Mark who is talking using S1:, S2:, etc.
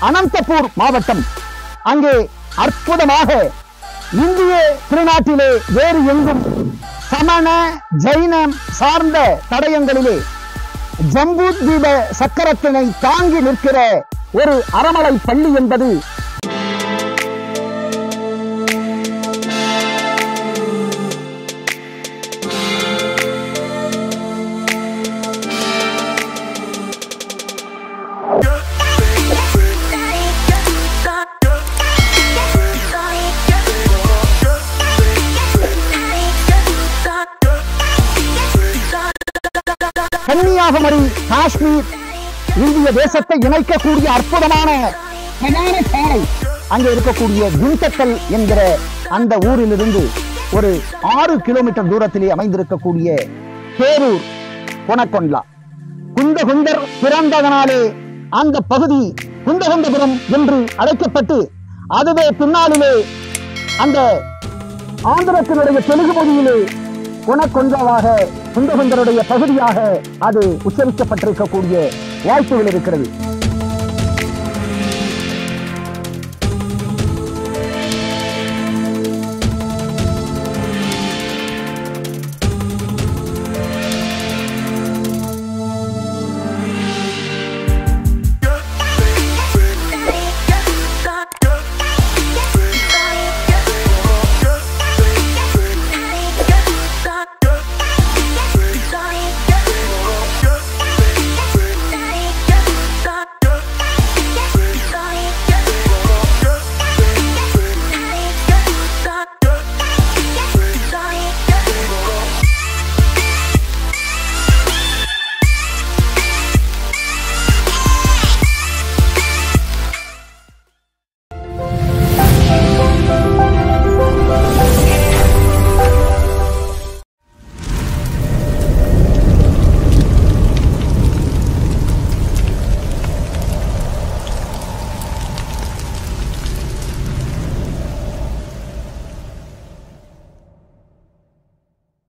S1: அனந்தபூர் மாவட்டம் அங்கே அற்புதமாக இந்திய திருநாட்டிலே வேறு எங்கும் சமண ஜைனம் சார்ந்த தடயங்களிலே ஜம்பு தீப சக்கரத்தினை தாங்கி நிற்கிற ஒரு அறமலை பள்ளி என்பது கன்னியாகுமரி காஷ்மீர் இந்திய தேசத்தை இணைக்கக்கூடிய அற்புதமான பிரதான சாலை அங்கே இருக்கக்கூடிய குண்டக்கல் என்கிற அந்த ஊரிலிருந்து ஒரு ஆறு கிலோமீட்டர் தூரத்திலே அமைந்திருக்கக்கூடிய பேரூர் கொணக்கொண்டா குந்தகுந்தர் பிறந்ததனாலே அந்த பகுதி குந்தகுந்தபுரம் என்று அழைக்கப்பட்டு அதுவே பின்னாளிலே அந்த ஆந்திரத்தினுடைய தெலுங்கு மொழியிலே குணக்கொண்டாவாக குந்தகுந்தருடைய பகுதியாக அது உச்சரிக்கப்பட்டிருக்கக்கூடிய வாய்ப்புகள் இருக்கிறது